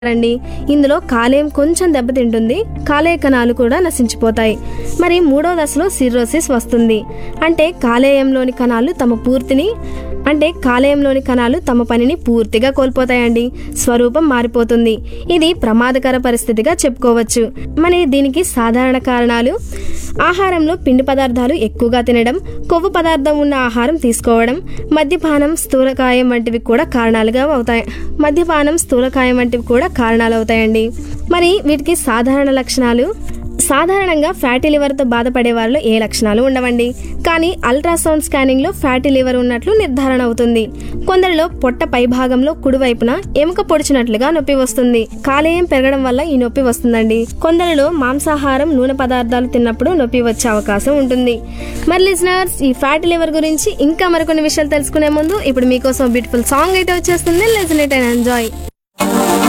రండి ఇందులో కాలేయం కొంచెం దెబ్బతింటుంది కాలేయ కణాలు కూడా నశించిపోతాయి మరి మూడో దశలో సిర్రోసిస్ వస్తుంది అంటే కాలేయంలోని కణాలు తమ పూర్తిని అంటే కాలేయంలోని కణాలు తమ పనిని పూర్తిగా కోల్పోతాయండి స్వరూపం మారిపోతుంది ఇది ప్రమాదకర పరిస్థితిగా చెప్పుకోవచ్చు మరి దీనికి సాధారణ కారణాలు ఆహారంలో పిండి పదార్థాలు ఎక్కువగా తినడం కొవ్వు పదార్థం ఉన్న ఆహారం తీసుకోవడం మద్యపానం స్థూలకాయం వంటివి కూడా కారణాలుగా అవుతాయి మద్యపానం స్థూలకాయం వంటివి కూడా కారణాలు అవుతాయండి మరి వీటికి సాధారణ లక్షణాలు సాధారణంగా ఫ్యాటీ లివర్తో బాధపడే వారిలో ఏ లక్షణాలు ఉండవండి కానీ అల్ట్రాసౌండ్ స్కానింగ్లో ఫ్యాటీ లివర్ ఉన్నట్లు నిర్ధారణ అవుతుంది కొందరిలో పొట్ట పైభాగంలో కుడివైపున ఎముక పొడిచినట్లుగా నొప్పి వస్తుంది కాలేయం పెరగడం వల్ల ఈ నొప్పి వస్తుందండి కొందరిలో మాంసాహారం నూనె పదార్థాలు తిన్నప్పుడు నొప్పి వచ్చే అవకాశం ఉంటుంది మరి లిజనర్స్ ఈ ఫ్యాటీ లివర్ గురించి ఇంకా మరికొన్ని విషయాలు తెలుసుకునే ముందు ఇప్పుడు మీకోసం బ్యూటిఫుల్ సాంగ్ అయితే వచ్చేస్తుంది లిజన్ ఇట్ అండ్ ఎంజాయ్